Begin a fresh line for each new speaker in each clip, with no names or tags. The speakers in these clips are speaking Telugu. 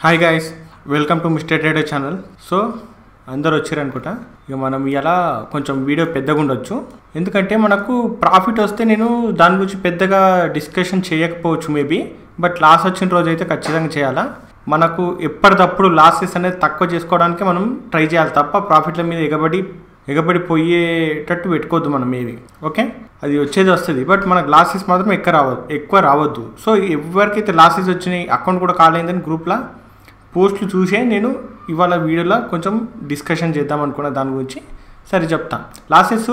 Hi guys welcome to Mister Trader channel so అందరు వచ్చారు అనుకుంటా ఇక మనం ఇలా కొంచెం వీడియో పెద్దగా ఉండొచ్చు ఎందుకంటే మనకు ప్రాఫిట్ వస్తే నేను దాని గురించి పెద్దగా డిస్కషన్ చేయకపోవచ్చు మేబీ బట్ లాస్ వచ్చిన రోజు అయితే ఖచ్చితంగా చేయాలా మనకు ఎప్పటికప్పుడు లాసెస్ అనేది తక్కువ చేసుకోవడానికి మనం ట్రై చేయాలి తప్ప ప్రాఫిట్ల మీద ఎగబడి ఎగబడి పోయేటట్టు పెట్టుకోవద్దు మనం ఏవి ఓకే అది వచ్చేది వస్తుంది బట్ మనకు లాసెస్ మాత్రం ఎక్కువ రావద్దు ఎక్కువ రావద్దు సో ఎవరికైతే లాసెస్ వచ్చినాయి అకౌంట్ కూడా కాలేదని గ్రూప్లో పోస్టులు చూసే నేను ఇవాళ వీడియోలో కొంచెం డిస్కషన్ చేద్దాం అనుకున్న దాని గురించి సరే చెప్తా లాసెస్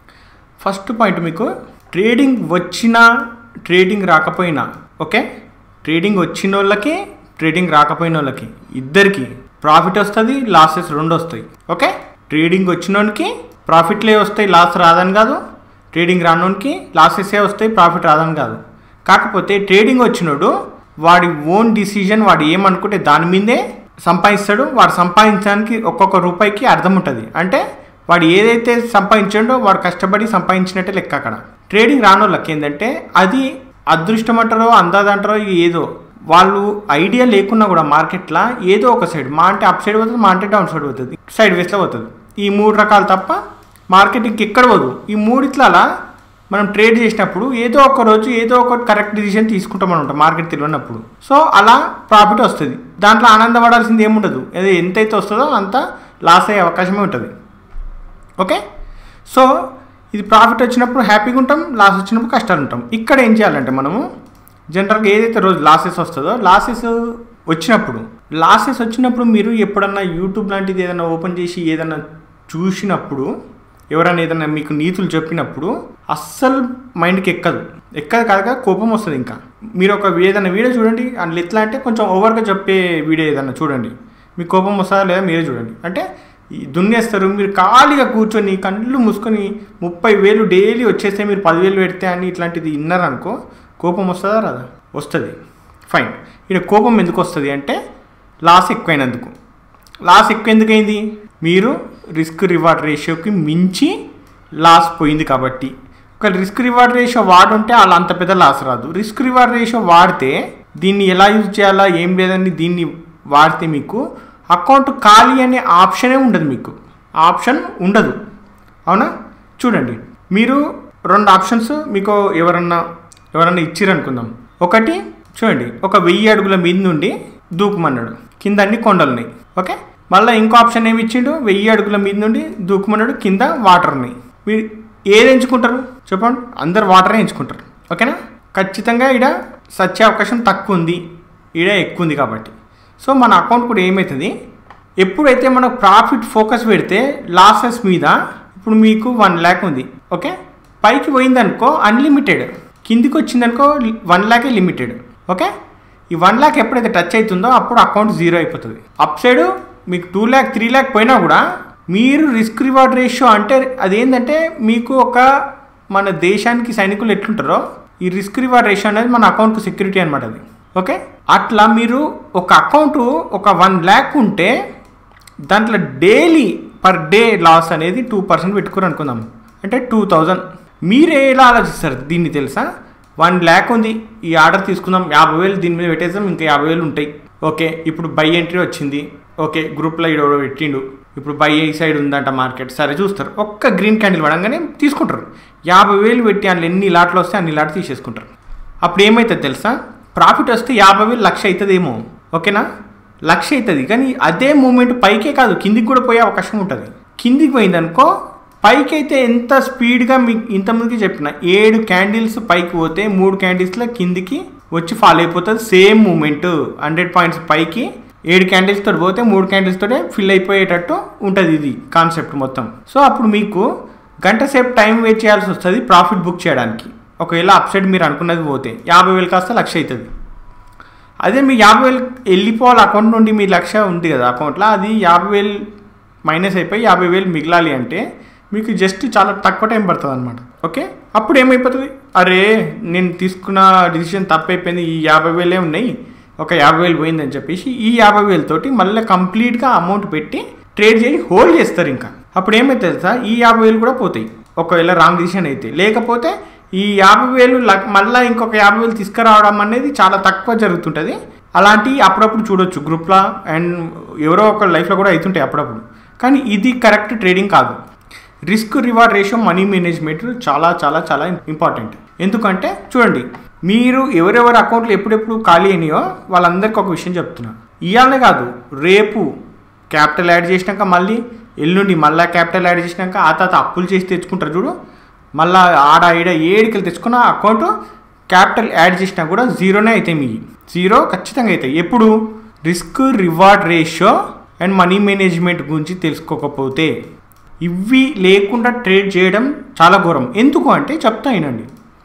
ఫస్ట్ పాయింట్ మీకు ట్రేడింగ్ వచ్చినా ట్రేడింగ్ రాకపోయినా ఓకే ట్రేడింగ్ వచ్చిన వాళ్ళకి ట్రేడింగ్ రాకపోయిన వాళ్ళకి ఇద్దరికి ప్రాఫిట్ వస్తుంది లాసెస్ రెండు వస్తాయి ఓకే ట్రేడింగ్ వచ్చినోనికి ప్రాఫిట్లే వస్తాయి లాస్ రాదని కాదు ట్రేడింగ్ రానోనికి లాసెసే వస్తాయి ప్రాఫిట్ రాదని కాదు కాకపోతే ట్రేడింగ్ వచ్చినోడు వాడి ఓన్ డిసిజన్ వాడు ఏమనుకుంటే దాని మీదే సంపాదిస్తాడు వాడు సంపాదించడానికి ఒక్కొక్క రూపాయికి అర్థం ఉంటుంది అంటే వాడు ఏదైతే సంపాదించాడో వాడు కష్టపడి సంపాదించినట్టే లెక్క అక్కడ ట్రేడింగ్ రానోళ్ళకి ఏంటంటే అది అదృష్టం అంటారో అందాది అంటారో ఇక ఏదో వాళ్ళు ఐడియా లేకున్నా కూడా మార్కెట్లో ఏదో ఒక సైడ్ మా అంటే అప్ సైడ్ పోతుంది మా అంటే డౌన్ సైడ్ పోతుంది సైడ్ వేస్లో పోతుంది ఈ మూడు రకాలు తప్ప మార్కెట్ ఇంకెక్కడ పోదు ఈ మూడిట్లలా మనం ట్రేడ్ చేసినప్పుడు ఏదో ఒక రోజు ఏదో ఒక కరెక్ట్ డిసిషన్ తీసుకుంటాం అనమాట మార్కెట్ తెలియనప్పుడు సో అలా ప్రాఫిట్ వస్తుంది దాంట్లో ఆనందపడాల్సింది ఏముండదు అది ఎంతైతే వస్తుందో అంత లాస్ అయ్యే అవకాశమే ఉంటుంది ఓకే సో ఇది ప్రాఫిట్ వచ్చినప్పుడు హ్యాపీగా ఉంటాం లాస్ వచ్చినప్పుడు కష్టాలు ఉంటాం ఇక్కడ ఏం చేయాలంటే మనము జనరల్గా ఏదైతే రోజు లాసెస్ వస్తుందో లాసెస్ వచ్చినప్పుడు లాసెస్ వచ్చినప్పుడు మీరు ఎప్పుడన్నా యూట్యూబ్ లాంటిది ఏదైనా ఓపెన్ చేసి ఏదైనా చూసినప్పుడు ఎవరైనా ఏదైనా మీకు నీతులు చెప్పినప్పుడు అస్సలు మైండ్కి ఎక్కదు ఎక్కదు కాక కోపం వస్తుంది ఇంకా మీరు ఒక ఏదైనా వీడియో చూడండి అందులో ఎట్లా అంటే కొంచెం ఓవర్గా చెప్పే వీడియో ఏదైనా చూడండి మీకు కోపం వస్తుందా లేదా మీరే చూడండి అంటే ఈ దున్నేస్తారు మీరు ఖాళీగా కూర్చొని కళ్ళు మూసుకొని ముప్పై వేలు డైలీ వచ్చేస్తే మీరు పదివేలు పెడితే అని ఇట్లాంటిది విన్నారనుకో కోపం వస్తుందా రాదా వస్తుంది ఫైన్ ఇక్కడ కోపం ఎందుకు వస్తుంది అంటే లాస్ ఎక్కువైనందుకు లాస్ ఎక్కువ ఎందుకైంది మీరు రిస్క్ రివార్డ్ రేషియోకి మించి లాస్ పోయింది కాబట్టి ఒక రిస్క్ రివార్డ్ రేషియో వాడుంటే అలా అంత పెద్ద లాస్ రాదు రిస్క్ రివార్డ్ రేషియో వాడితే దీన్ని ఎలా యూజ్ చేయాలా ఏం లేదని దీన్ని వాడితే మీకు అకౌంట్ ఖాళీ అనే ఆప్షనే ఉండదు మీకు ఆప్షన్ ఉండదు అవునా చూడండి మీరు రెండు ఆప్షన్స్ మీకు ఎవరన్నా ఎవరన్నా ఇచ్చిరనుకుందాం ఒకటి చూడండి ఒక వెయ్యి అడుగుల మీద నుండి దూకుమన్నాడు కింద అన్ని కొండలు ఉన్నాయి ఓకే మళ్ళీ ఇంకో ఆప్షన్ ఏమి ఇచ్చిండు వెయ్యి అడుగుల మీద నుండి దూకుమన్నాడు కింద వాటర్ ఉన్నాయి మీరు ఏది ఎంచుకుంటారు చెప్పండి అందరు వాటరే ఎంచుకుంటారు ఓకేనా ఖచ్చితంగా ఈడ సచ్చే అవకాశం తక్కువ ఉంది ఈడ ఎక్కువ ఉంది కాబట్టి సో మన అకౌంట్ కూడా ఏమవుతుంది ఎప్పుడైతే మనం ప్రాఫిట్ ఫోకస్ పెడితే లాసెస్ మీద ఇప్పుడు మీకు వన్ ల్యాక్ ఉంది ఓకే పైకి పోయిందనుకో అన్లిమిటెడ్ కిందికి వచ్చిందనుకో వన్ ల్యాకే లిమిటెడ్ ఓకే ఈ వన్ ల్యాక్ ఎప్పుడైతే టచ్ అవుతుందో అప్పుడు అకౌంట్ జీరో అయిపోతుంది అప్ సైడ్ మీకు టూ ల్యాక్ త్రీ ల్యాక్ పోయినా కూడా మీరు రిస్క్ రివార్డ్ రేషియో అంటే అదేంటంటే మీకు ఒక మన దేశానికి సైనికులు ఎట్లుంటారో ఈ రిస్క్ రివార్డ్ రేషియో అనేది మన అకౌంట్కు సెక్యూరిటీ అనమాట అది ఓకే అట్లా మీరు ఒక అకౌంట్ ఒక వన్ ల్యాక్ ఉంటే దాంట్లో డైలీ పర్ డే లాస్ అనేది టూ పర్సెంట్ పెట్టుకుని అనుకుందాం అంటే టూ థౌజండ్ మీరు ఎలా ఆలోచిస్తారు దీన్ని తెలుసా వన్ ల్యాక్ ఉంది ఈ ఆర్డర్ తీసుకుందాం యాభై వేలు దీని మీద పెట్టేద్దాం ఇంకా యాభై వేలు ఉంటాయి ఓకే ఇప్పుడు బై ఎంట్రీ వచ్చింది ఓకే గ్రూప్లో ఈడో పెట్టిండు ఇప్పుడు బై ఈ సైడ్ ఉందంట మార్కెట్ సరే చూస్తారు ఒక్క గ్రీన్ క్యాండిల్ పడంగానే తీసుకుంటారు యాభై వేలు పెట్టి అందులో ఎన్ని లాట్లు వస్తే అన్ని లాట్లు తీసేసుకుంటారు అప్పుడు ఏమవుతుంది తెలుసా ప్రాఫిట్ వస్తే యాభై వేలు లక్ష అవుతుందేమో ఓకేనా లక్ష అవుతుంది కానీ అదే మూమెంట్ పైకే కాదు కిందికి కూడా పోయే అవకాశం ఉంటుంది కిందికి పోయిందనుకో పైకి అయితే ఎంత స్పీడ్గా మీకు ఇంతమందికి చెప్పిన ఏడు క్యాండిల్స్ పైకి పోతే మూడు క్యాండిల్స్లో కిందికి వచ్చి ఫాలో అయిపోతుంది సేమ్ మూమెంట్ హండ్రెడ్ పాయింట్స్ పైకి ఏడు క్యాండిల్స్ తోటి పోతే మూడు క్యాండిల్స్ తోటే ఫిల్ అయిపోయేటట్టు ఉంటుంది ఇది కాన్సెప్ట్ మొత్తం సో అప్పుడు మీకు గంట సేపు టైం వెయిట్ చేయాల్సి వస్తుంది ప్రాఫిట్ బుక్ చేయడానికి ఒకవేళ అప్ సైడ్ మీరు అనుకున్నది పోతే యాభై వేలు కాస్త లక్ష అవుతుంది అదే మీ యాభై వేలు వెళ్ళిపోవాలి అకౌంట్ నుండి మీ లక్ష ఉంది కదా అకౌంట్లో అది యాభై వేలు మైనస్ అయిపోయి యాభై వేలు మిగిలాలి అంటే మీకు జస్ట్ చాలా తక్కువ టైం పడుతుంది అనమాట ఓకే అప్పుడు ఏమైపోతుంది అరే నేను తీసుకున్న డిసిషన్ తప్పైపోయింది ఈ యాభై వేలే ఉన్నాయి ఒక యాభై వేలు పోయిందని చెప్పేసి ఈ యాభై వేలతోటి మళ్ళీ కంప్లీట్గా అమౌంట్ పెట్టి ట్రేడ్ చేసి హోల్డ్ చేస్తారు ఇంకా అప్పుడు ఏమైతే తెలుసా ఈ యాభై వేలు కూడా పోతాయి ఒకవేళ రాంగ్ డిసిషన్ అయితే లేకపోతే ఈ యాభై వేలు లక్ మళ్ళీ ఇంకొక యాభై వేలు తీసుకురావడం అనేది చాలా తక్కువ జరుగుతుంటుంది అలాంటి అప్పుడప్పుడు చూడొచ్చు గ్రూప్లో అండ్ ఎవరో ఒక లైఫ్లో కూడా అవుతుంటాయి అప్పుడప్పుడు కానీ ఇది కరెక్ట్ ట్రేడింగ్ కాదు risk reward ratio money management చాలా చాలా చాలా ఇంపార్టెంట్ ఎందుకంటే చూడండి మీరు ఎవరెవరి అకౌంట్లు ఎప్పుడెప్పుడు ఖాళీ అయినాయో వాళ్ళందరికీ ఒక విషయం చెప్తున్నా ఇవాళనే కాదు రేపు క్యాపిటల్ యాడ్ చేసినాక మళ్ళీ ఎల్లుండి మళ్ళీ క్యాపిటల్ యాడ్ చేసినాక ఆ తర్వాత అప్పులు చేసి తెచ్చుకుంటారు చూడు మళ్ళీ ఆడ ఈడ ఏడికెళ్ళి తెచ్చుకున్న అకౌంట్ క్యాపిటల్ యాడ్ చేసినా కూడా జీరోనే అవుతాయి మీ జీరో ఖచ్చితంగా అవుతాయి ఎప్పుడు risk reward ratio and money management గురించి తెలుసుకోకపోతే ఇవి లేకుండా ట్రేడ్ చేయడం చాలా ఘోరం ఎందుకు అంటే చెప్తా వినండి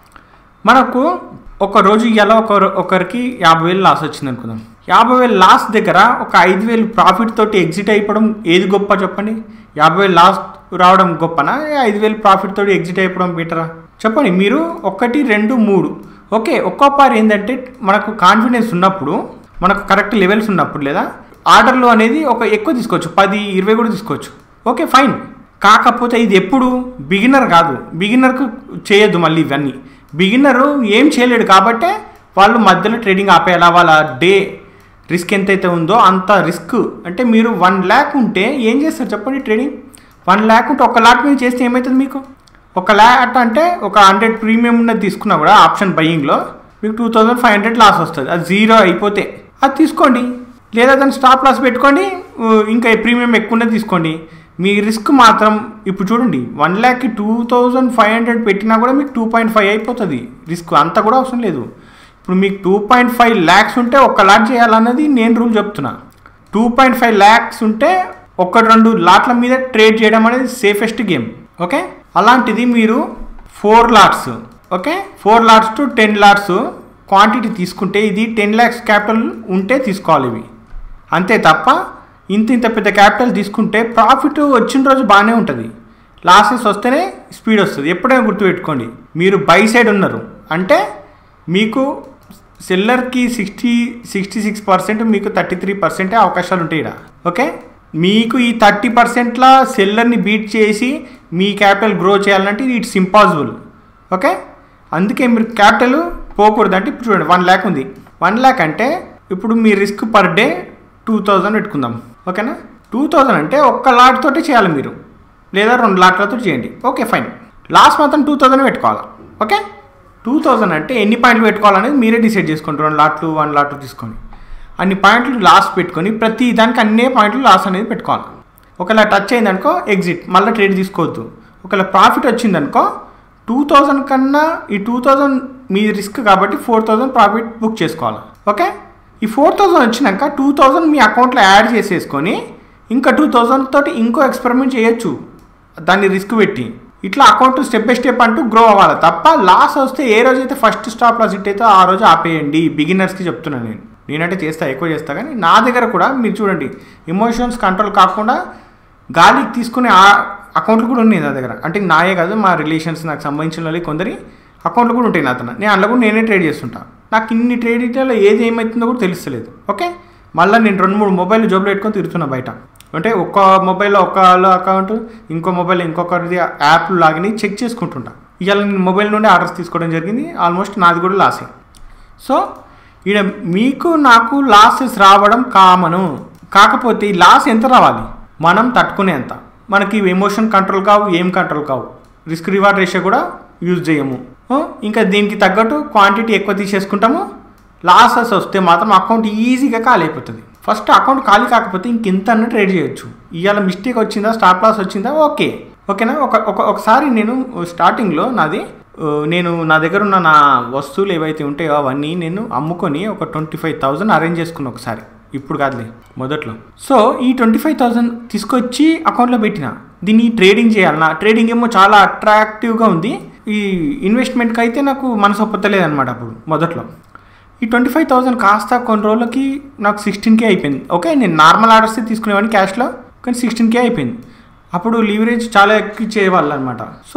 మనకు ఒక రోజు ఇలా ఒక ఒకరికి యాభై వేలు లాస్ వచ్చింది అనుకుందాం యాభై వేలు లాస్ దగ్గర ఒక ఐదు వేలు ప్రాఫిట్ తోటి ఎగ్జిట్ అయిపోవడం ఏది గొప్ప చెప్పండి యాభై వేలు లాస్ రావడం గొప్పనా ఐదు వేలు ప్రాఫిట్ తోటి ఎగ్జిట్ అయిపోవడం బెటరా చెప్పండి మీరు ఒకటి రెండు మూడు ఓకే ఒక్కో పారి ఏంటంటే మనకు కాన్ఫిడెన్స్ ఉన్నప్పుడు మనకు కరెక్ట్ లెవెల్స్ ఉన్నప్పుడు లేదా ఆర్డర్లు అనేది ఒక ఎక్కువ తీసుకోవచ్చు పది ఇరవై కూడా తీసుకోవచ్చు ఓకే ఫైన్ కాకపోతే ఇది ఎప్పుడు బిగినర్ కాదు బిగినర్కు చేయొద్దు మళ్ళీ ఇవన్నీ బిగినరు ఏం చేయలేడు కాబట్టే వాళ్ళు మధ్యలో ట్రేడింగ్ ఆపేయాలా వాళ్ళ డే రిస్క్ ఎంతైతే ఉందో అంత రిస్క్ అంటే మీరు వన్ ల్యాక్ ఉంటే ఏం చేస్తారు చెప్పండి ట్రేడింగ్ వన్ ల్యాక్ ఉంటే ఒక లాట్ మీద చేస్తే ఏమవుతుంది మీకు ఒక ల్యాక్ అంటే ఒక హండ్రెడ్ ప్రీమియం ఉన్నది తీసుకున్నా కూడా ఆప్షన్ బయ్యింగ్లో మీకు two thousand five hundred loss వస్తుంది అది జీరో అయిపోతే అది తీసుకోండి లేదా దాన్ని స్టాప్ లాస్ పెట్టుకోండి ఉ, ఇంకా ప్రీమియం ఎక్కువ ఉన్నది తీసుకోండి మీ రిస్క్ మాత్రం ఇప్పుడు చూడండి వన్ ల్యాక్కి టూ థౌజండ్ ఫైవ్ హండ్రెడ్ పెట్టినా కూడా మీకు టూ పాయింట్ ఫైవ్ అయిపోతుంది రిస్క్ అంత కూడా అవసరం లేదు ఇప్పుడు మీకు టూ పాయింట్ ఫైవ్ ల్యాక్స్ ఉంటే ఒక్క లాట్ చేయాలన్నది నేను రూల్ చెప్తున్నా టూ పాయింట్ ఫైవ్ ల్యాక్స్ ఉంటే ఒక రెండు లాట్ల మీద ట్రేడ్ చేయడం అనేది సేఫెస్ట్ గేమ్ ఓకే అలాంటిది మీరు four lots okay four lots to ten lots quantity తీసుకుంటే ఇది టెన్ ల్యాక్స్ క్యాపిటల్ ఉంటే తీసుకోవాలి ఇవి అంతే తప్ప ఇంత ఇంత పెద్ద క్యాపిటల్ తీసుకుంటే ప్రాఫిట్ వచ్చిన రోజు బాగానే ఉంటుంది లాసెస్ వస్తేనే స్పీడ్ వస్తుంది ఎప్పుడైనా గుర్తుపెట్టుకోండి మీరు బై సైడ్ ఉన్నారు అంటే మీకు సెల్లర్కి సిక్స్టీ సిక్స్టీ సిక్స్ పర్సెంట్ మీకు థర్టీ త్రీ పర్సెంటే అవకాశాలు ఉంటాయి ఇక్కడ ఓకే మీకు ఈ థర్టీ పర్సెంట్ల సెల్లర్ని బీట్ చేసి మీ క్యాపిటల్ గ్రో చేయాలంటే ఇట్స్ ఇంపాసిబుల్ ఓకే అందుకే మీరు క్యాపిటల్ పోకూడదు అంటే ఇప్పుడు చూడండి వన్ ల్యాక్ ఉంది వన్ ల్యాక్ అంటే ఇప్పుడు మీ risk per day two thousand పెట్టుకుందాం ఓకేనా టూ థౌజండ్ అంటే ఒక్క లాట్ తోటి చేయాలి మీరు లేదా రెండు లాట్లతో చేయండి ఓకే ఫైన్ లాస్ట్ మాత్రం టూ థౌజండ్ పెట్టుకోవాలి ఓకే టూ థౌజండ్ అంటే ఎన్ని పాయింట్లు పెట్టుకోవాలనేది మీరే డిసైడ్ చేసుకోండి రెండు లాట్లు వన్ లాట్లు తీసుకొని అన్ని పాయింట్లు లాస్ట్ పెట్టుకొని ప్రతి దానికి అన్నే పాయింట్లు లాస్ అనేది పెట్టుకోవాలి ఒకవేళ టచ్ అయిందనుకో ఎగ్జిట్ మళ్ళీ ట్రేడ్ తీసుకోవద్దు ఒకవేళ ప్రాఫిట్ వచ్చిందనుకో టూ థౌజండ్ కన్నా ఈ టూ థౌజండ్ మీ రిస్క్ కాబట్టి ఫోర్ థౌజండ్ ప్రాఫిట్ బుక్ చేసుకోవాలి ఓకే ఈ ఫోర్ థౌజండ్ వచ్చినాక టూ థౌజండ్ మీ అకౌంట్లో యాడ్ చేసేసుకొని ఇంకా టూ థౌజండ్ తోటి ఇంకో ఎక్స్పెరిమెంట్ చేయొచ్చు దాన్ని రిస్క్ పెట్టి ఇట్లా అకౌంట్ స్టెప్ బై స్టెప్ అంటూ గ్రో అవ్వాలి తప్ప లాస్ వస్తే ఏ రోజైతే ఫస్ట్ స్టాప్ లాస్ హిట్ అయితే ఆ రోజు ఆపేయండి బిగినర్స్కి చెప్తున్నాను నేను నేనంటే చేస్తా ఎక్కువ చేస్తా కానీ నా దగ్గర కూడా మీరు చూడండి ఎమోషన్స్ కంట్రోల్ కాకుండా గాలికి తీసుకునే ఆ అకౌంట్లు కూడా ఉన్నాయి నా దగ్గర అంటే నాయే కాదు మా రిలేషన్స్ నాకు సంబంధించిన వాళ్ళకి కొందరి అకౌంట్లు కూడా ఉంటాయి నా అతను నేను అందులో కూడా నేనే ట్రేడ్ చేస్తుంటా నాకు ఇన్ని ట్రేడింగ్లో ఏది ఏమవుతుందో కూడా తెలుస్తలేదు ఓకే మళ్ళీ నేను రెండు మూడు మొబైల్ జోబులు పెట్టుకొని తిరుగుతున్నా బయట అంటే ఒక్క మొబైల్లో ఒక అకౌంట్ ఇంకో మొబైల్ ఇంకొకరిది యాప్ లాగిని చెక్ చేసుకుంటుంటా ఇవాళ నేను మొబైల్ నుండి ఆర్డర్స్ తీసుకోవడం జరిగింది ఆల్మోస్ట్ నాది కూడా లాసే సో ఈడ మీకు నాకు లాసెస్ రావడం కామను కాకపోతే ఈ లాస్ ఎంత రావాలి మనం తట్టుకునేంత మనకి ఎమోషన్ కంట్రోల్ కావు ఏం కంట్రోల్ కావు రిస్క్ రివార్డ్ రేషియో కూడా యూజ్ చేయము ఆ, ఇంకా దీనికి తగ్గట్టు క్వాంటిటీ ఎక్కువ తీసేసుకుంటాము లాసెస్ వస్తే మాత్రం అకౌంట్ ఈజీగా ఖాళీ అయిపోతుంది ఫస్ట్ అకౌంట్ ఖాళీ కాకపోతే ఇంకెంత అన్న ట్రేడ్ చేయొచ్చు ఇవాళ మిస్టేక్ వచ్చిందా స్టాప్ లాస్ వచ్చిందా ఓకే ఓకేనా ఒక ఒక ఒకసారి నేను స్టార్టింగ్లో నాది ఆ, నేను నా దగ్గర ఉన్న నా వస్తువులు ఏవైతే ఉంటాయో అవన్నీ నేను అమ్ముకొని ఒక ట్వంటీ ఫైవ్ థౌజండ్ అరేంజ్ చేసుకున్నా ఒకసారి ఇప్పుడు కాదులే మొదట్లో సో ఈ ట్వంటీ ఫైవ్ థౌజండ్ తీసుకొచ్చి అకౌంట్లో పెట్టిన దీన్ని ట్రేడింగ్ చేయాలన్నా ట్రేడింగ్ ఏమో చాలా అట్రాక్టివ్గా ఉంది ఈ ఇన్వెస్ట్మెంట్కి అయితే నాకు మనసు ఒప్పతలేదు అనమాట అప్పుడు మొదట్లో ఈ ట్వంటీ ఫైవ్ థౌసండ్ కాస్త కొన్ని రోజులకి నాకు సిక్స్టీన్ కే అయిపోయింది ఓకే నేను నార్మల్ ఆర్డర్స్ తీసుకునేవాడిని క్యాష్లో కానీ సిక్స్టీన్ కే అయిపోయింది అప్పుడు లీవరేజ్ చాలా ఎక్కువ ఇచ్చేవాళ్ళు అనమాట సో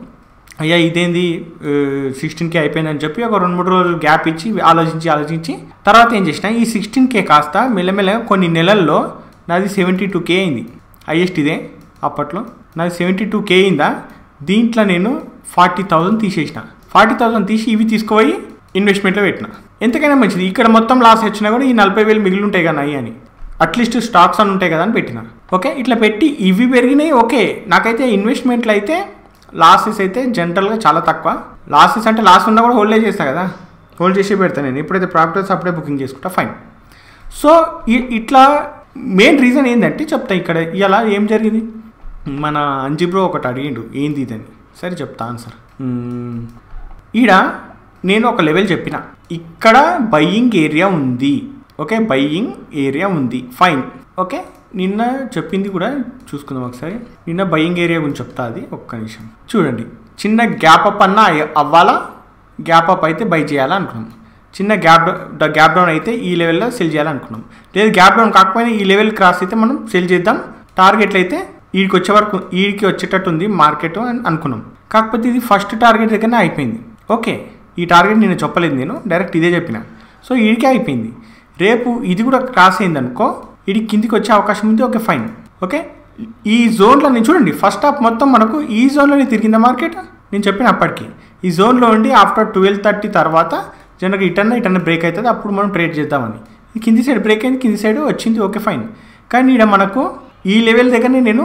అయ్యా ఇదేంది సిక్స్టీన్ కే అయిపోయిందని చెప్పి ఒక రెండు మూడు రోజులు గ్యాప్ ఇచ్చి ఆలోచించి ఆలోచించి తర్వాత ఏం చేసిన ఈ సిక్స్టీన్ కే కాస్త మెల్లమెల్లగా కొన్ని నెలల్లో నాది సెవెంటీ టూ కే అయింది హైయెస్ట్ ఇదే అప్పట్లో నాది సెవెంటీ టూ కే అయిందా దీంట్లో నేను ఫార్టీ థౌజండ్ తీసేసిన ఫార్టీ థౌజండ్ తీసి ఇవి తీసుకుపోయి ఇన్వెస్ట్మెంట్లో పెట్టిన ఎంతకైనా మంచిది ఇక్కడ మొత్తం లాస్ వచ్చినా కూడా ఈ నలభై వేలు మిగిలి ఉంటాయి కదా అయ్యి అని అట్లీస్ట్ స్టాక్స్ అని ఉంటాయి కదా అని పెట్టిన ఓకే ఇట్లా పెట్టి ఇవి పెరిగినాయి ఓకే నాకైతే ఇన్వెస్ట్మెంట్లు అయితే లాసెస్ అయితే జనరల్గా చాలా తక్కువ లాసెస్ అంటే లాస్ ఉన్నా కూడా హోల్డే చేస్తా కదా హోల్డ్ చేసి పెడతాను నేను ఎప్పుడైతే ప్రాఫిట్ వస్తే అప్పుడే బుకింగ్ చేసుకుంటా ఫైన్ సో ఇ- ఇట్లా మెయిన్ రీజన్ ఏంటంటే చెప్తా ఇక్కడ ఇలా ఏం జరిగింది మన అంజిబ్రో ఒకటి అడిగిండు ఏంది ఇదని సరే చెప్తా ఆన్సర్ మ్మ్. ఈడ నేను ఒక లెవెల్ చెప్పిన ఇక్కడ బయ్యింగ్ ఏరియా ఉంది ఓకే బయ్యింగ్ ఏరియా ఉంది ఫైన్ ఓకే నిన్న చెప్పింది కూడా చూసుకుందాం ఒకసారి నిన్న బయ్యింగ్ ఏరియా గురించి చెప్తా అది ఒక్క నిమిషం చూడండి చిన్న గ్యాప్ అప్ అన్న అయ్య- అవ్వాలా గ్యాప్ అప్ అయితే బై చేయాలా అనుకున్నాం చిన్న గ్యాప్ డౌన్ గ్యాప్ డౌన్ అయితే ఈ లెవెల్లో సెల్ చేయాలనుకున్నాం లేదు గ్యాప్ డౌన్ కాకపోయినా ఈ లెవెల్ క్రాస్ అయితే మనం సెల్ చేద్దాం టార్గెట్లు అయితే వీడికి వచ్చే వరకు వీడికి వచ్చేటట్టు ఉంది మార్కెట్ అని అనుకున్నాం కాకపోతే ఇది ఫస్ట్ టార్గెట్ దగ్గరనే అయిపోయింది ఓకే ఈ టార్గెట్ నేను చెప్పలేదు నేను డైరెక్ట్ ఇదే చెప్పిన సో వీడికే అయిపోయింది రేపు ఇది కూడా క్రాస్ అయింది అనుకో ఇది కిందికి వచ్చే అవకాశం ఉంది ఓకే ఫైన్ ఓకే ఈ జోన్లో నేను చూడండి ఫస్ట్ హాఫ్ మొత్తం మనకు ఈ జోన్లోనే తిరిగిందా మార్కెట్ నేను చెప్పిన అప్పటికి ఈ జోన్లో ఉండి ఆఫ్టర్ ట్వెల్వ్ థర్టీ తర్వాత జనరల్గా ఇటన్నా ఇటన్నా బ్రేక్ అవుతుంది అప్పుడు మనం ట్రేడ్ చేద్దామని ఈ కింది సైడ్ బ్రేక్ అయింది కింది సైడ్ వచ్చింది ఓకే ఫైన్ కానీ ఇక్కడ మనకు ఈ లెవెల్ దగ్గరనే నేను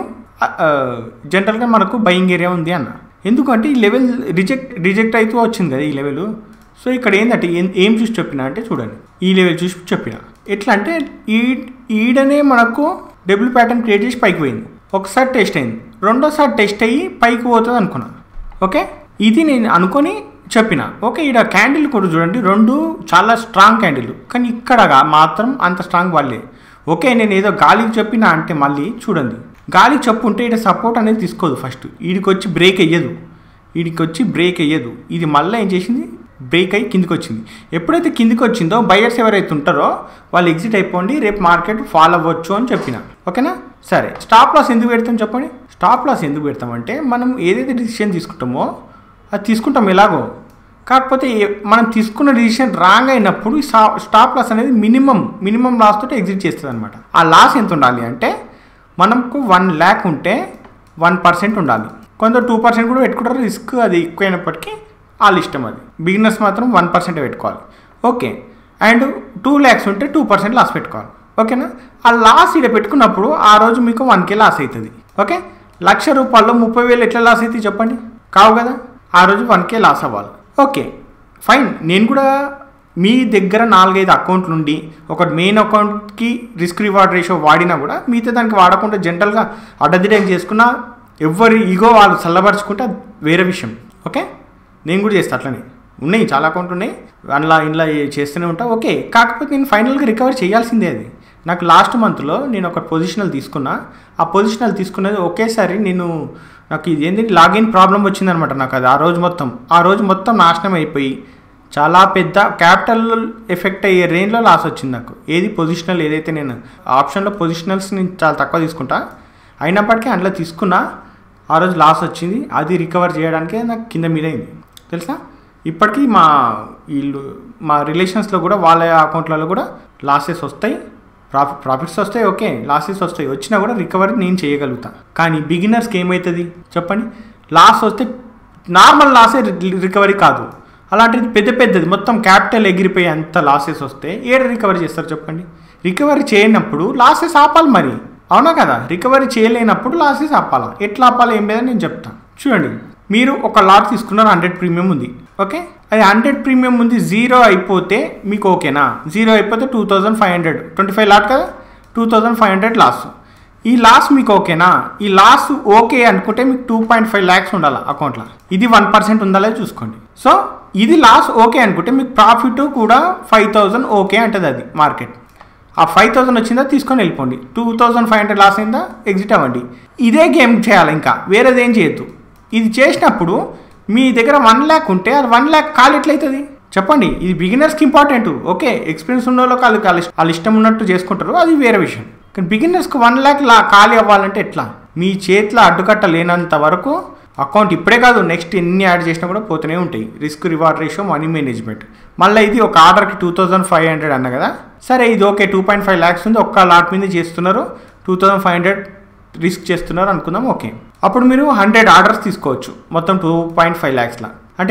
జనరల్గా మనకు బయింగ్ ఏరియా ఉంది అన్న ఎందుకంటే ఈ లెవెల్ రిజెక్ట్ రిజెక్ట్ అవుతూ వచ్చింది కదా ఈ లెవెల్ సో ఇక్కడ ఏంటంటే ఏం- ఏం చూసి చెప్పిన అంటే చూడండి ఈ లెవెల్ చూసి చెప్పిన ఎట్లా అంటే ఈ ఈడనే మనకు డబుల్ ప్యాటర్న్ క్రియేట్ చేసి పైకి పోయింది ఒకసారి టెస్ట్ అయింది రెండోసారి టెస్ట్ అయ్యి పైకి పోతుంది అనుకున్నా ఓకే ఇది నేను అనుకొని చెప్పిన ఓకే ఇక్కడ క్యాండిల్ కూడా చూడండి రెండు చాలా స్ట్రాంగ్ క్యాండిల్ కానీ ఇక్కడ మాత్రం అంత స్ట్రాంగ్ వాళ్ళే ఓకే నేను ఏదో గాలికి చెప్పిన అంటే మళ్ళీ చూడండి గాలికి చెప్పుంటే ఇక్కడ సపోర్ట్ అనేది తీసుకోదు ఫస్ట్ వీడికి వచ్చి బ్రేక్ అయ్యదు వీడికి వచ్చి బ్రేక్ అయ్యదు ఇది మళ్ళీ ఏం చేసింది బ్రేక్ అయ్యి కిందికి వచ్చింది ఎప్పుడైతే కిందికి వచ్చిందో బయర్స్ ఎవరైతే ఉంటారో వాళ్ళు ఎగ్జిట్ అయిపోండి రేపు మార్కెట్ ఫాలో అవ్వచ్చు అని చెప్పిన ఓకేనా సరే స్టాప్ లాస్ ఎందుకు పెడతాం చెప్పండి స్టాప్ లాస్ ఎందుకు పెడతామంటే మనం ఏదైతే డిసిషన్ తీసుకుంటామో అది తీసుకుంటాం ఎలాగో కాకపోతే ఏ- మనం తీసుకున్న డిసిషన్ రాంగ్ అయినప్పుడు ఈ సా- స్టాప్ లాస్ అనేది మినిమం మినిమం లాస్ తోటి ఎగ్జిట్ చేస్తుంది అనమాట ఆ లాస్ ఎంత ఉండాలి అంటే మనకు వన్ ల్యాక్ ఉంటే వన్ పర్సెంట్ ఉండాలి కొందరు టూ పర్సెంట్ కూడా పెట్టుకుంటారు రిస్క్ అది ఎక్కువైనప్పటికీ వాళ్ళ ఇష్టం అది బిగినర్స్ మాత్రం వన్ పర్సెంట్ పెట్టుకోవాలి ఓకే అండ్ టూ ల్యాక్స్ ఉంటే టూ పర్సెంట్ లాస్ పెట్టుకోవాలి ఓకేనా ఆ లాస్ ఇక్కడ పెట్టుకున్నప్పుడు ఆ రోజు మీకు వన్ కే లాస్ అవుతుంది ఓకే లక్ష రూపాయల్లో ముప్పై వేలు ఎట్లా లాస్ అవుతుంది చెప్పండి కావు కదా ఆ రోజు వన్ కే లాస్ అవ్వాలి ఓకే ఫైన్ నేను కూడా మీ దగ్గర నాలుగైదు అకౌంట్లు ఉండి ఒకటి మెయిన్ అకౌంట్కి రిస్క్ రివార్డ్ రేషియో వాడినా కూడా మిగతా దానికి వాడకుండా జనరల్గా అడ్డదిడ్డం చేసుకున్నా ఎవరి ఈగో వాళ్ళు చల్లబరుచుకుంటే అది వేరే విషయం ఓకే నేను కూడా చేస్తా అట్లనే ఉన్నాయి చాలా అకౌంట్లు ఉన్నాయి అందులో ఇంట్లో చేస్తూనే ఉంటా ఓకే కాకపోతే నేను ఫైనల్గా రికవర్ చేయాల్సిందే అది నాకు లాస్ట్ మంత్లో నేను ఒక పొజిషనల్ తీసుకున్నా ఆ పొజిషనల్ తీసుకున్నది ఒకేసారి నేను నాకు ఇది ఏంటి లాగిన్ ప్రాబ్లం వచ్చిందనమాట నాకు అది ఆ రోజు మొత్తం ఆ రోజు మొత్తం నాశనం అయిపోయి చాలా పెద్ద క్యాపిటల్ ఎఫెక్ట్ అయ్యే రేంజ్లో లాస్ వచ్చింది నాకు ఏది పొజిషనల్ ఏదైతే నేను ఆప్షన్లో పొజిషనల్స్ నేను చాలా తక్కువ తీసుకుంటా అయినప్పటికీ అందులో తీసుకున్నా ఆ రోజు లాస్ వచ్చింది అది రికవర్ చేయడానికే నాకు కింద మీద అయింది తెలుసా ఇప్పటికీ మా వీళ్ళు మా రిలేషన్స్లో కూడా వాళ్ళ అకౌంట్లలో కూడా లాసెస్ వస్తాయి ప్రాఫిట్ ప్రాఫిట్స్ వస్తాయి ఓకే లాసెస్ వస్తాయి వచ్చినా కూడా రికవరీ నేను చేయగలుగుతా కానీ బిగినర్స్కి ఏమవుతుంది చెప్పండి లాస్ వస్తే నార్మల్ లాసే రికవరీ కాదు అలాంటిది పెద్ద పెద్దది మొత్తం క్యాపిటల్ ఎగిరిపోయి అంత లాసెస్ వస్తే ఏడ రికవరీ చేస్తారు చెప్పండి రికవరీ చేయనప్పుడు లాసెస్ ఆపాలి మరి అవునా కదా రికవరీ చేయలేనప్పుడు లాసెస్ ఆపాలా ఎట్లా ఆపాలి ఏం లేదని నేను చెప్తాను చూడండి మీరు ఒక లాట్ తీసుకున్నారు హండ్రెడ్ ప్రీమియం ఉంది ఓకే అది హండ్రెడ్ ప్రీమియం ఉంది జీరో అయిపోతే మీకు ఓకేనా జీరో అయిపోతే two thousand five hundred twenty five lot కదా two thousand five hundred loss ఈ లాస్ మీకు ఓకేనా ఈ లాస్ ఓకే అనుకుంటే మీకు టూ పాయింట్ ఫైవ్ ల్యాక్స్ ఉండాలి అకౌంట్లో ఇది వన్ పర్సెంట్ ఉందా లేదో చూసుకోండి సో ఇది లాస్ ఓకే అనుకుంటే మీకు ప్రాఫిట్ కూడా ఫైవ్ థౌజండ్ ఓకే అంటది అది మార్కెట్ ఆ ఫైవ్ థౌసండ్ వచ్చిందా తీసుకొని వెళ్ళిపోండి two thousand five hundred loss అయిందా ఎగ్జిట్ అవ్వండి ఇదే గేమ్ చేయాలి ఇంకా వేరేది ఏం చేయొద్దు ఇది చేసినప్పుడు మీ దగ్గర వన్ ల్యాక్ ఉంటే అది వన్ ల్యాక్ కాల్ ఎట్లయితుంది చెప్పండి ఇది బిగినర్స్కి ఇంపార్టెంట్ ఓకే ఎక్స్పీరియన్స్ ఉన్న వాళ్ళకి వాళ్ళకి వాళ్ళ ఇష్ట- వాళ్ళ ఇష్టం ఉన్నట్టు చేసుకుంటారు అది వేరే విషయం కానీ బిగినర్స్కి వన్ ల్యాక్ లా ఖాళీ అవ్వాలంటే ఎట్లా మీ చేతిలో అడ్డుకట్ట లేనంత వరకు అకౌంట్ ఇప్పుడే కాదు నెక్స్ట్ ఎన్ని యాడ్ చేసినా కూడా పోతూనే ఉంటాయి risk reward ratio money management మళ్ళీ ఇది ఒక ఆర్డర్కి టూ థౌసండ్ ఫైవ్ హండ్రెడ్ అన్న కదా సరే ఇది okay two point five lakhs ఉంది ఒక్క లాట్ మీద చేస్తున్నారు two thousand five hundred risk చేస్తున్నారు అనుకుందాం ఓకే అప్పుడు మీరు హండ్రెడ్ ఆర్డర్స్ తీసుకోవచ్చు మొత్తం టూ పాయింట్ ఫైవ్ ల్యాక్స్లా అంటే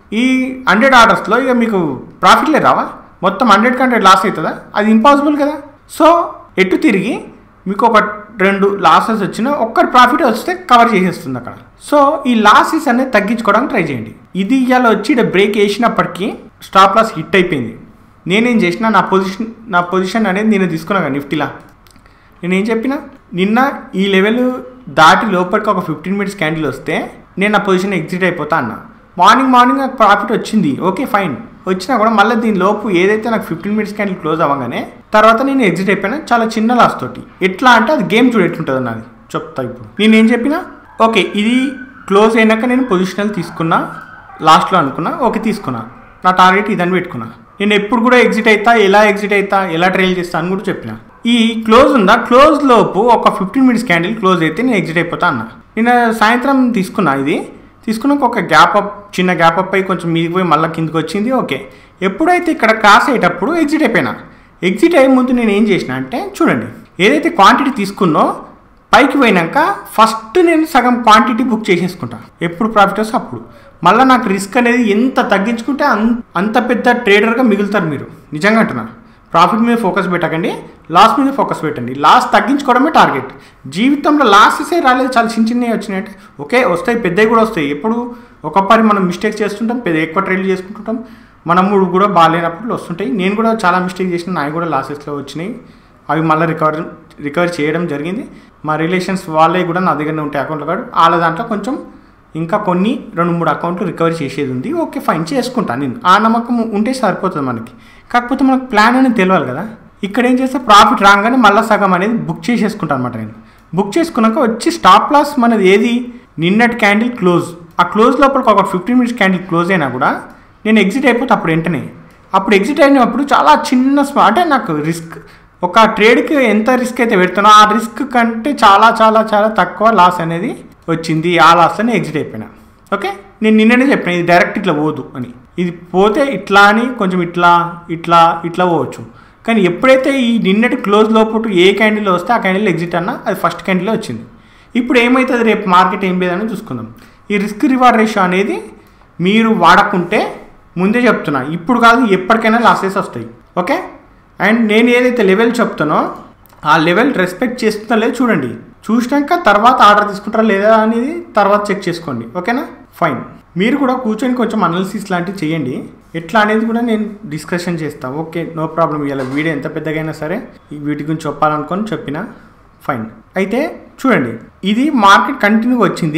ఈ హండ్రెడ్ ఆర్డర్స్లో ఇక మీకు ప్రాఫిట్లే రావా మొత్తం హండ్రెడ్ హండ్రెడ్ లాస్ అవుతుందా అది ఇంపాసిబుల్ కదా సో ఎటు తిరిగి మీకు ఒక రెండు లాసెస్ వచ్చినా ఒక్కటి ప్రాఫిట్ వస్తే కవర్ చేసేస్తుంది అక్కడ సో ఈ లాసెస్ అనేది తగ్గించుకోవడానికి ట్రై చేయండి ఇది ఇవాళ వచ్చి ఇక్కడ బ్రేక్ వేసినప్పటికీ స్టాప్ లాస్ హిట్ అయిపోయింది నేనేం చేసిన నా పొజిషన్ నా పొజిషన్ అనేది నేను తీసుకున్నా కదా నిఫ్టీలా నేను ఏం చెప్పిన నిన్న ఈ లెవెల్ దాటి లోపలికి ఒక ఫిఫ్టీన్ మినిట్స్ క్యాండిల్ వస్తే నేను నా పొజిషన్ ఎగ్జిట్ అయిపోతా అన్న మార్నింగ్ మార్నింగ్ నాకు ప్రాఫిట్ వచ్చింది ఓకే ఫైన్ వచ్చినా కూడా మళ్ళీ దీని లోపు ఏదైతే నాకు ఫిఫ్టీన్ మినిట్స్ క్యాండిల్ క్లోజ్ అవ్వగానే తర్వాత నేను ఎగ్జిట్ అయిపోయినా చాలా చిన్న లాస్ తోటి ఎట్లా అంటే అది గేమ్ చూడు ఎట్లుంటుంది నాది చెప్తా ఇప్పుడు నేను ఏం చెప్పినా ఓకే ఇది క్లోజ్ అయినాక నేను పొజిషనల్ తీసుకున్నా లాస్ట్లో అనుకున్నా ఓకే తీసుకున్నా నా టార్గెట్ ఇదని పెట్టుకున్నా నేను ఎప్పుడు కూడా ఎగ్జిట్ అవుతా ఎలా ఎగ్జిట్ అవుతా ఎలా ట్రైల్ చేస్తా అని కూడా చెప్పిన ఈ క్లోజ్ ఉందా క్లోజ్ లోపు ఒక ఫిఫ్టీన్ మినిట్స్ క్యాండిల్ క్లోజ్ అయితే నేను ఎగ్జిట్ అయిపోతా అన్న నేను సాయంత్రం తీసుకున్నా ఇది తీసుకున్నాక ఒక గ్యాప్ అప్ చిన్న గ్యాప్ అప్ అయి కొంచెం మీదికి పోయి మళ్ళీ కిందికి వచ్చింది ఓకే ఎప్పుడైతే ఇక్కడ క్రాస్ అయ్యేటప్పుడు ఎగ్జిట్ అయిపోయినా ఎగ్జిట్ అయ్యే ముందు నేను ఏం చేసిన అంటే చూడండి ఏదైతే క్వాంటిటీ తీసుకున్నో పైకి పోయినాక ఫస్ట్ నేను సగం క్వాంటిటీ బుక్ చేసేసుకుంటా ఎప్పుడు ప్రాఫిట్ వస్తే అప్పుడు మళ్ళీ నాకు రిస్క్ అనేది ఎంత తగ్గించుకుంటే అన్ అంత పెద్ద ట్రేడర్గా మిగులుతారు మీరు నిజంగా అంటున్నా ప్రాఫిట్ మీద ఫోకస్ పెట్టకండి లాస్ మీద ఫోకస్ పెట్టండి లాస్ తగ్గించుకోవడమే టార్గెట్ జీవితంలో లాసెసే రాలేదు చాలా చిన్న చిన్నవి వచ్చినాయంటే ఓకే వస్తాయి పెద్దవి కూడా వస్తాయి ఎప్పుడు ఒకసారి మనం మిస్టేక్స్ చేస్తుంటాం పెద్ద ఎక్కువ ట్రైల్ చేసుకుంటుంటాం మన మూడు కూడా బాగాలేనప్పుడు వస్తుంటాయి నేను కూడా చాలా మిస్టేక్ చేసిన నావి కూడా లాసెస్లో వచ్చినాయి అవి మళ్ళీ రికవర్ రికవర్ చేయడం జరిగింది మా రిలేషన్స్ వాళ్ళే కూడా నా దగ్గర ఉంటాయి అకౌంట్లో కాదు వాళ్ళ దాంట్లో కొంచెం ఇంకా కొన్ని రెండు మూడు అకౌంట్లు రికవరీ చేసేది ఉంది ఓకే ఫైన్ చేసుకుంటాను నేను ఆ నమ్మకం ఉంటే సరిపోతుంది మనకి కాకపోతే మనకు ప్లాన్ అనేది తెలియాలి కదా ఇక్కడ ఏం చేస్తే ప్రాఫిట్ రాగానే మళ్ళీ సగం అనేది బుక్ చేసేసుకుంటాను అనమాట నేను బుక్ చేసుకున్నాక వచ్చి స్టాప్ లాస్ మనది ఏది నిన్నటి క్యాండిల్ క్లోజ్ ఆ క్లోజ్ లోపలికి ఒక ఫిఫ్టీన్ మినిట్స్ క్యాండిల్ క్లోజ్ అయినా కూడా నేను ఎగ్జిట్ అయిపోతే అప్పుడు వెంటనే అప్పుడు ఎగ్జిట్ అయినప్పుడు చాలా చిన్న స్మా అంటే నాకు రిస్క్ ఒక ట్రేడ్కి ఎంత రిస్క్ అయితే పెడుతున్నా ఆ రిస్క్ కంటే చాలా చాలా చాలా తక్కువ లాస్ అనేది వచ్చింది ఆ లాస్లో నేను ఎగ్జిట్ అయిపోయినా ఓకే నేను నిన్ననే చెప్పిన ఇది డైరెక్ట్ ఇట్లా పోదు అని ఇది పోతే ఇట్లా అని కొంచెం ఇట్లా ఇట్లా ఇట్లా పోవచ్చు కానీ ఎప్పుడైతే ఈ నిన్నటి క్లోజ్ లోపల ఏ క్యాండిల్ వస్తే ఆ క్యాండిల్ ఎగ్జిట్ అన్నా అది ఫస్ట్ క్యాండిల్ వచ్చింది ఇప్పుడు ఏమవుతుంది రేపు మార్కెట్ ఏం లేదని చూసుకుందాం ఈ రిస్క్ రివార్డ్ రేషియో అనేది మీరు వాడకుంటే ముందే చెప్తున్నా ఇప్పుడు కాదు ఎప్పటికైనా లాసెస్ వస్తాయి ఓకే అండ్ నేను ఏదైతే లెవెల్ చెప్తానో ఆ లెవెల్ రెస్పెక్ట్ చేస్తుందా లేదు చూడండి చూసినాక తర్వాత ఆర్డర్ తీసుకుంటారా లేదా అనేది తర్వాత చెక్ చేసుకోండి ఓకేనా ఫైన్ మీరు కూడా కూర్చొని కొంచెం అనాలిసిస్ లాంటివి చేయండి ఎట్లా అనేది కూడా నేను డిస్కషన్ చేస్తా ఓకే నో ప్రాబ్లం ఇలా వీడియో ఎంత పెద్దగా అయినా సరే ఈ వీటి గురించి చెప్పాలనుకొని చెప్పిన ఫైన్ అయితే చూడండి ఇది మార్కెట్ కంటిన్యూగా వచ్చింది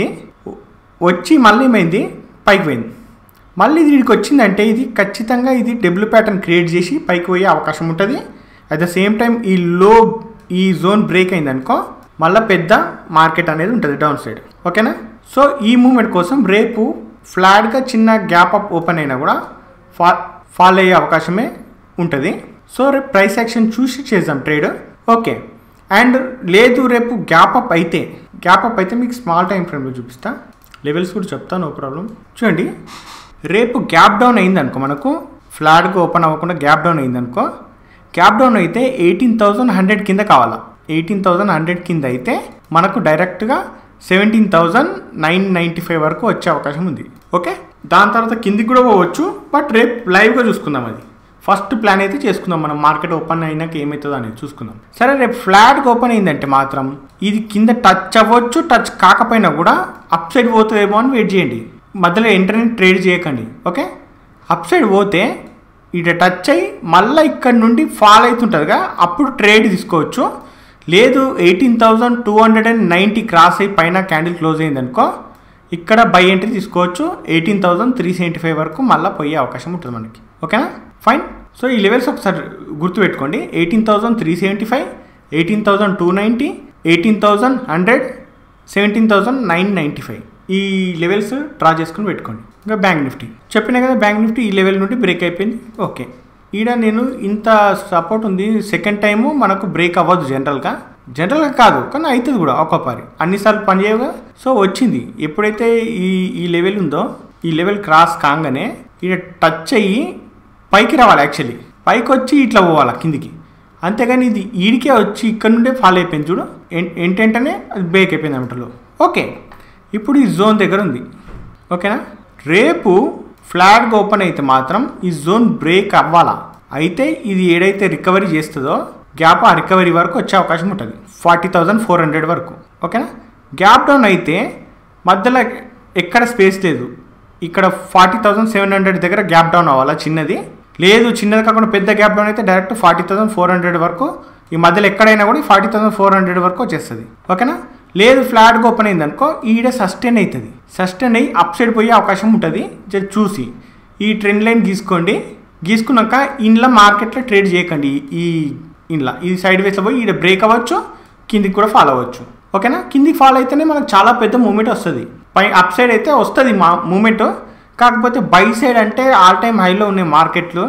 వచ్చి మళ్ళీ ఏమైంది పైకి పోయింది మళ్ళీ ఇది వీడికి వచ్చిందంటే ఇది ఖచ్చితంగా ఇది డబ్ల్యూ ప్యాటర్న్ క్రియేట్ చేసి పైకి పోయే అవకాశం ఉంటుంది అట్ ద సేమ్ టైం ఈ లో ఈ జోన్ బ్రేక్ అయిందనుకో మళ్ళీ పెద్ద మార్కెట్ అనేది ఉంటుంది డౌన్ సైడ్ ఓకేనా సో ఈ మూమెంట్ కోసం రేపు ఫ్లాట్గా చిన్న గ్యాప్ అప్ ఓపెన్ అయినా కూడా ఫా ఫాల్ అయ్యే అవకాశమే ఉంటుంది సో రేపు ప్రైస్ యాక్షన్ చూసి చేద్దాం ట్రేడ్ ఓకే అండ్ లేదు రేపు గ్యాప్ అప్ అయితే గ్యాప్ అప్ అయితే మీకు స్మాల్ టైం ఫ్రేమ్లో చూపిస్తా లెవెల్స్ కూడా చెప్తా నో ప్రాబ్లం చూడండి రేపు గ్యాప్ డౌన్ అయిందనుకో మనకు ఫ్లాట్గా ఓపెన్ అవ్వకుండా గ్యాప్ డౌన్ అయిందనుకో గ్యాప్ డౌన్ అయితే ఎయిటీన్ థౌజండ్ హండ్రెడ్ కింద కావాలా ఎయిటీన్ థౌజండ్ హండ్రెడ్ కింద అయితే మనకు డైరెక్ట్గా seventeen thousand nine ninety five వరకు వచ్చే అవకాశం ఉంది ఓకే దాని తర్వాత కిందికి కూడా పోవచ్చు బట్ రేపు లైవ్గా చూసుకుందాం అది ఫస్ట్ ప్లాన్ అయితే చేసుకుందాం మనం మార్కెట్ ఓపెన్ అయినాక ఏమవుతుందో అనేది చూసుకుందాం సరే రేపు ఫ్లాట్గా ఓపెన్ అయిందంటే మాత్రం ఇది కింద టచ్ అవ్వచ్చు టచ్ కాకపోయినా కూడా అప్ సైడ్ పోతుందేమో అని వెయిట్ చేయండి మధ్యలో ఇంటర్నెట్ ట్రేడ్ చేయకండి ఓకే అప్ సైడ్ పోతే ఇట టచ్ అయ్యి మళ్ళీ ఇక్కడ నుండి ఫాల్ అవుతుంటుందిగా అప్పుడు ట్రేడ్ తీసుకోవచ్చు లేదు eighteen thousand two hundred and ninety cross అయ్యి పైన క్యాండిల్ క్లోజ్ అయిందనుకో ఇక్కడ బై ఎంట్రీ తీసుకోవచ్చు eighteen thousand three seventy five వరకు మళ్ళీ పోయే అవకాశం ఉంటుంది మనకి ఓకేనా ఫైన్ సో ఈ లెవెల్స్ ఒకసారి గుర్తుపెట్టుకోండి eighteen thousand three seventy five eighteen thousand two ninety eighteen thousand hundred seventeen thousand nine ninety five ఈ లెవెల్స్ డ్రా చేసుకుని పెట్టుకోండి ఇంకా బ్యాంక్ నిఫ్టీ చెప్పినా కదా బ్యాంక్ నిఫ్టీ ఈ లెవెల్ నుండి బ్రేక్ అయిపోయింది ఓకే ఈడ నేను ఇంత సపోర్ట్ ఉంది సెకండ్ టైము మనకు బ్రేక్ అవ్వదు జనరల్గా జనరల్గా కాదు కానీ అవుతుంది కూడా ఒక్కొక్కరి అన్నిసార్లు పనిచేయగా సో వచ్చింది ఎప్పుడైతే ఈ ఈ లెవెల్ ఉందో ఈ లెవెల్ క్రాస్ కాగానే ఈడ టచ్ అయ్యి పైకి రావాలి యాక్చువల్లీ పైకి వచ్చి ఇట్లా పోవాలి కిందికి అంతేగాని ఇది ఈడికే వచ్చి ఇక్కడ నుండే ఫాలో అయిపోయింది చూడు ఎన్- ఏంటంటేనే అది బ్రేక్ అయిపోయింది అన్నమాట ఓకే ఇప్పుడు ఈ జోన్ దగ్గర ఉంది ఓకేనా రేపు ఫ్లాట్గా ఓపెన్ అయితే మాత్రం ఈ జోన్ బ్రేక్ అవ్వాలా అయితే ఇది ఏదైతే రికవరీ చేస్తుందో గ్యాప్ ఆ రికవరీ వరకు వచ్చే అవకాశం ఉంటుంది ఫార్టీ థౌజండ్ ఫోర్ హండ్రెడ్ వరకు ఓకేనా గ్యాప్ డౌన్ అయితే మధ్యలో ఎక్కడ స్పేస్ లేదు ఇక్కడ ఫార్టీ థౌసండ్ సెవెన్ హండ్రెడ్ దగ్గర గ్యాప్ డౌన్ అవ్వాలా చిన్నది లేదు చిన్నది కాకుండా పెద్ద గ్యాప్ డౌన్ అయితే direct forty thousand four hundred వరకు ఈ మధ్యలో ఎక్కడైనా కూడా ఫార్టీ థౌసండ్ ఫోర్ హండ్రెడ్ వరకు వచ్చేస్తుంది ఓకేనా లేదు ఫ్లాట్గా ఓపెన్ అయింది అనుకో ఈడ సస్టైన్ అవుతుంది సస్టైన్ అయ్యి అప్ సైడ్ పోయే అవకాశం ఉంటుంది జర చూసి ఈ ట్రెండ్ లైన్ గీసుకోండి గీసుకున్నాక ఇంట్లో మార్కెట్లో ట్రేడ్ చేయకండి ఈ ఇంట్లో ఈ సైడ్ వేస్లో పోయి ఈడ బ్రేక్ అవ్వచ్చు కిందికి కూడా ఫాలో అవ్వచ్చు ఓకేనా కిందికి ఫాలో అయితేనే మనకు చాలా పెద్ద మూమెంట్ వస్తుంది పై అప్ సైడ్ అయితే వస్తుంది మా మూమెంట్ కాకపోతే బై సైడ్ అంటే ఆల్ టైమ్ హైలో ఉన్నాయి మార్కెట్లు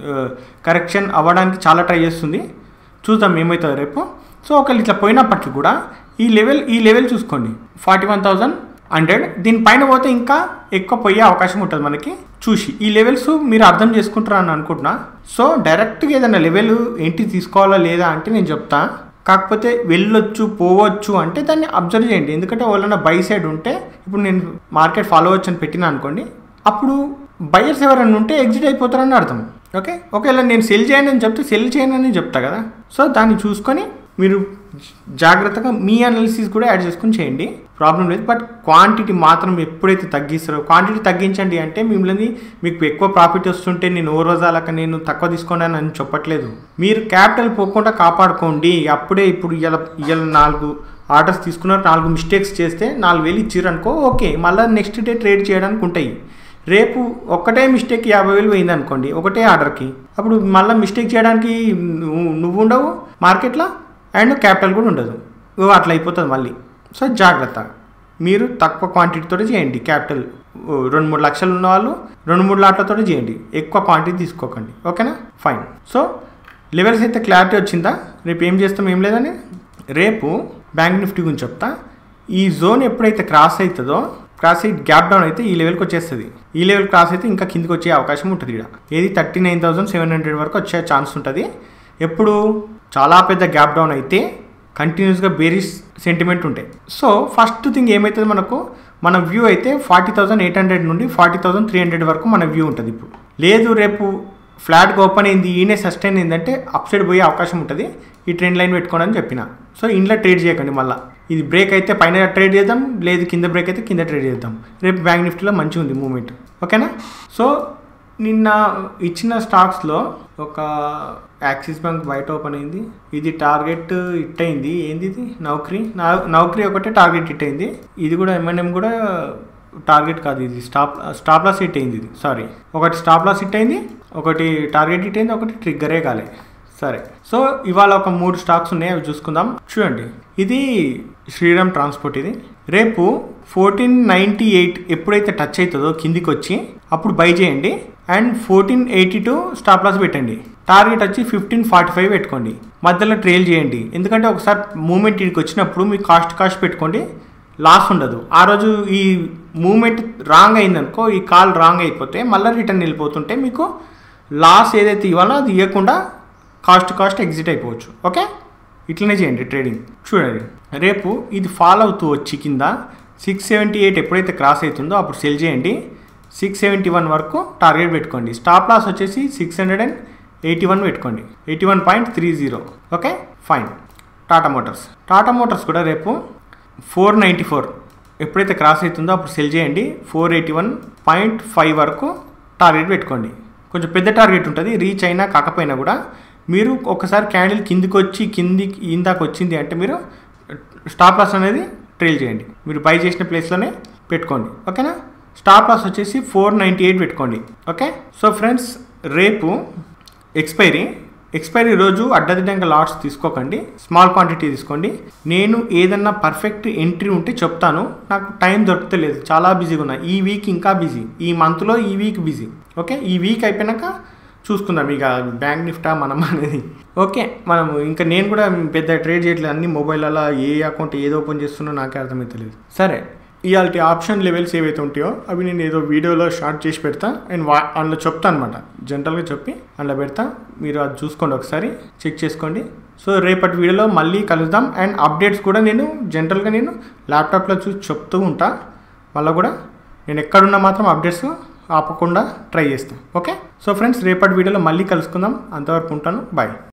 కరెక్షన్ అవ్వడానికి చాలా ట్రై చేస్తుంది చూద్దాం ఏమవుతుందో రేపు సో ఒకవేళ ఇట్లా పోయినప్పటికీ కూడా ఈ లెవెల్ ఈ లెవెల్ చూసుకోండి ఫార్టీ వన్ థౌజండ్ హండ్రెడ్ దీనిపైన పోతే ఇంకా ఎక్కువ పోయే అవకాశం ఉంటుంది మనకి చూసి ఈ లెవెల్స్ మీరు అర్థం చేసుకుంటారా అని అనుకుంటున్నా సో డైరెక్ట్గా ఏదైనా లెవెల్ ఏంటి తీసుకోవాలా లేదా అంటే నేను చెప్తా కాకపోతే వెళ్ళొచ్చు పోవచ్చు అంటే దాన్ని అబ్జర్వ్ చేయండి ఎందుకంటే వాళ్ళన్న బై సైడ్ ఉంటే ఇప్పుడు నేను మార్కెట్ ఫాలో అవచ్చు అని పెట్టినా అనుకోండి అప్పుడు బయర్స్ ఎవరైనా ఉంటే ఎగ్జిట్ అయిపోతారని అర్థం ఓకే ఒకవేళ నేను సెల్ చేయండి అని చెప్తే సెల్ చేయండి అని చెప్తా కదా సో దాన్ని చూసుకొని మీరు జాగ్రత్తగా మీ అనాలిసిస్ కూడా యాడ్ చేసుకుని చేయండి ప్రాబ్లం లేదు బట్ క్వాంటిటీ మాత్రం ఎప్పుడైతే తగ్గిస్తారో క్వాంటిటీ తగ్గించండి అంటే మిమ్మల్ని మీకు ఎక్కువ ప్రాఫిట్ వస్తుంటే నేను ఓ రోజాలక నేను తక్కువ తీసుకోండి అని చెప్పట్లేదు మీరు క్యాపిటల్ పోకుండా కాపాడుకోండి అప్పుడే ఇప్పుడు ఇవాళ ఇవాళ నాలుగు ఆర్డర్స్ తీసుకున్నారు నాలుగు మిస్టేక్స్ చేస్తే నాలుగు వేలు ఇచ్చారు అనుకో ఓకే మళ్ళీ నెక్స్ట్ డే ట్రేడ్ చేయడానికి ఉంటాయి రేపు ఒక్కటే మిస్టేక్ యాభై వేలు పోయింది అనుకోండి ఒకటే ఆర్డర్కి అప్పుడు మళ్ళీ మిస్టేక్ చేయడానికి నువ్వు- నువ్వు ఉండవు మార్కెట్లో అండ్ క్యాపిటల్ కూడా ఉండదు ఓ అట్లా అయిపోతుంది మళ్ళీ సో జాగ్రత్త మీరు తక్కువ క్వాంటిటీతో చేయండి క్యాపిటల్ ఓ రెండు మూడు లక్షలు ఉన్న వాళ్ళు రెండు మూడు లాట్లతో చేయండి ఎక్కువ క్వాంటిటీ తీసుకోకండి ఓకేనా ఫైన్ సో లెవెల్స్ అయితే క్లారిటీ వచ్చిందా రేపు ఏం చేస్తాం ఏం లేదని రేపు బ్యాంక్ నిఫ్టీ గురించి చెప్తా ఈ జోన్ ఎప్పుడైతే క్రాస్ అవుతుందో క్రాస్ అయ్యి గ్యాప్ డౌన్ అయితే ఈ లెవెల్కి వచ్చేస్తుంది ఈ లెవెల్ క్రాస్ అయితే ఇంకా కిందికి వచ్చే అవకాశం ఉంటుంది ఇక్కడ ఏది thirty nine thousand seven hundred వరకు వచ్చే ఛాన్స్ ఉంటుంది ఎప్పుడు చాలా పెద్ద గ్యాప్ డౌన్ అయితే కంటిన్యూస్గా బేరిస్ సెంటిమెంట్ ఉంటాయి సో ఫస్ట్ థింగ్ ఏమవుతుంది మనకు మన వ్యూ అయితే ఫార్టీ థౌసండ్ ఎయిట్ హండ్రెడ్ నుండి ఫార్టీ థౌసండ్ త్రీ హండ్రెడ్ వరకు మన వ్యూ ఉంటుంది ఇప్పుడు లేదు రేపు ఫ్లాట్గా ఓపెన్ అయింది ఈయనే సస్టైన్ అయిందంటే అప్ సైడ్ పోయే అవకాశం ఉంటుంది ఈ ట్రెండ్ లైన్ పెట్టుకోండి అని చెప్పిన సో ఇంట్లో ట్రేడ్ చేయకండి మళ్ళీ ఇది బ్రేక్ అయితే పైన ట్రేడ్ చేద్దాం లేదు కింద బ్రేక్ అయితే కింద ట్రేడ్ చేద్దాం రేపు బ్యాంక్ నిఫ్టీలో మంచిగా ఉంది మూమెంట్ ఓకేనా సో నిన్న ఇచ్చిన స్టాక్స్లో ఒక యాక్సిస్ బ్యాంక్ బయట ఓపెన్ అయింది ఇది టార్గెట్ హిట్ అయింది ఏంది ఇది నౌకరీ నౌ- నౌకరీ ఒకటే టార్గెట్ హిట్ అయింది ఇది కూడా ఎంఎన్ఎం కూడా టార్గెట్ కాదు ఇది స్టాప్ స్టాప్ లాస్ హిట్ అయింది ఇది సారీ ఒకటి స్టాప్ లాస్ హిట్ అయింది ఒకటి టార్గెట్ హిట్ అయింది ఒకటి ట్రిగ్గరే కాలే సరే సో ఇవాళ ఒక మూడు స్టాక్స్ ఉన్నాయి అవి చూసుకుందాం చూడండి ఇది శ్రీరామ్ ట్రాన్స్పోర్ట్ ఇది రేపు ఫోర్టీన్ నైంటీ ఎయిట్ ఎప్పుడైతే టచ్ అవుతుందో కిందికి వచ్చి అప్పుడు బై చేయండి and fourteen eighty two stop loss పెట్టండి టార్గెట్ వచ్చి ఫిఫ్టీన్ ఫార్టీ ఫైవ్ పెట్టుకోండి మధ్యలో ట్రైల్ చేయండి ఎందుకంటే ఒకసారి మూమెంట్ ఇక్కడికి వచ్చినప్పుడు మీ కాస్ట్ కాస్ట్ పెట్టుకోండి లాస్ ఉండదు ఆ రోజు ఈ మూమెంట్ రాంగ్ అయిందనుకో ఈ కాల్ రాంగ్ అయిపోతే మళ్ళీ రిటర్న్ వెళ్ళిపోతుంటే మీకు లాస్ ఏదైతే ఇవ్వాలో అది ఇవ్వకుండా కాస్ట్ కాస్ట్ ఎగ్జిట్ అయిపోవచ్చు ఓకే ఇట్లనే చేయండి ట్రేడింగ్ చూడండి రేపు ఇది ఫాలో అవుతూ వచ్చి కింద సిక్స్ సెవెంటీ ఎయిట్ ఎప్పుడైతే క్రాస్ అవుతుందో అప్పుడు సెల్ చేయండి సిక్స్ సెవెంటీ వన్ వరకు టార్గెట్ పెట్టుకోండి స్టాప్ లాస్ వచ్చేసి six hundred and eighty one పెట్టుకోండి eighty one point three zero okay fine Tata Motors Tata Motors కూడా రేపు ఫోర్ నైంటీ ఫోర్ ఎప్పుడైతే క్రాస్ అవుతుందో అప్పుడు సెల్ చేయండి four eighty one point five వరకు టార్గెట్ పెట్టుకోండి కొంచెం పెద్ద టార్గెట్ ఉంటుంది రీచ్ అయినా కాకపోయినా కూడా మీరు ఒకసారి క్యాండిల్ కిందికి వచ్చి కిందికి ఇందాక వచ్చింది అంటే మీరు స్టాప్ లాస్ అనేది ట్రైల్ చేయండి మీరు బై చేసిన ప్లేస్లోనే పెట్టుకోండి ఓకేనా స్టాప్ లాస్ వచ్చేసి ఫోర్ నైంటీ ఎయిట్ పెట్టుకోండి ఓకే సో ఫ్రెండ్స్ రేపు ఎక్స్పైరీ ఎక్స్పైరీ రోజు అడ్డదిడ్డంగా లాట్స్ తీసుకోకండి స్మాల్ క్వాంటిటీ తీసుకోండి నేను ఏదన్నా పర్ఫెక్ట్ ఎంట్రీ ఉంటే చెప్తాను నాకు టైం దొరకలేదు చాలా బిజీగా ఉన్నా ఈ వీక్ ఇంకా బిజీ ఈ మంత్లో ఈ వీక్ బిజీ ఓకే ఈ వీక్ అయిపోయినాక చూసుకుందాం ఇక బ్యాంక్ నిఫ్టా మనం అనేది ఓకే మనం ఇంకా నేను కూడా పెద్ద ట్రేడ్ చేయట్లేదు అన్ని మొబైల్లో ఏ అకౌంట్ ఏదో ఓపెన్ చేస్తున్నా నాకే అర్థమవుతలేదు సరే ఇవాళ ఆప్షన్ లెవెల్స్ ఏవైతే ఉంటాయో అవి నేను ఏదో వీడియోలో షార్ట్ చేసి పెడతా అండ్ వా అందులో చెప్తా అనమాట జనరల్గా చెప్పి అందులో పెడతా మీరు అది చూసుకోండి ఒకసారి చెక్ చేసుకోండి సో రేపటి వీడియోలో మళ్ళీ కలుద్దాం అండ్ అప్డేట్స్ కూడా నేను జనరల్గా నేను ల్యాప్టాప్లో చూసి చెప్తూ ఉంటా మళ్ళీ కూడా నేను ఎక్కడున్నా మాత్రం అప్డేట్స్ ఆపకుండా ట్రై చేస్తాం ఓకే సో ఫ్రెండ్స్ రేపటి వీడియోలో మళ్ళీ కలుసుకుందాం అంతవరకు ఉంటాను బాయ్